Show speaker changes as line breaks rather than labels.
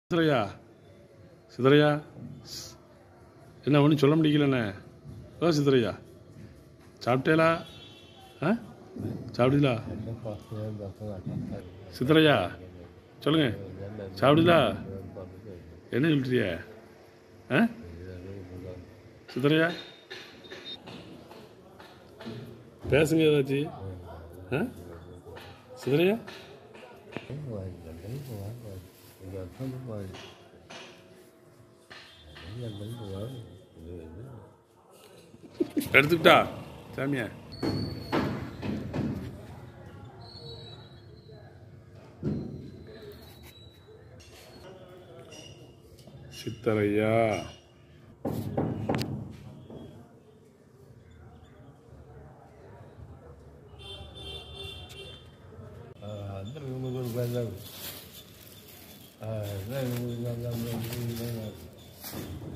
சிதறையா சிதறையா ஸ். என்ன ஒன்றும் சொல்ல முடியலண்ணே ஓ சிதறையா சாப்பிட்டேலா ஆ சாப்பிடுதா சிதறையா சொல்லுங்க சாப்பிடுதா என்ன சொல்றிய ஆ சிதறையா பேசுங்க ஏதாச்சும் ஆ சிதறையா எடுத்துக்கிட்டா சாமியா சித்தரையா
அந்த இவங்களுக்கு ஒரு பயந்தாங்க ஆ என்ன இவங்களுக்கு அந்த அந்த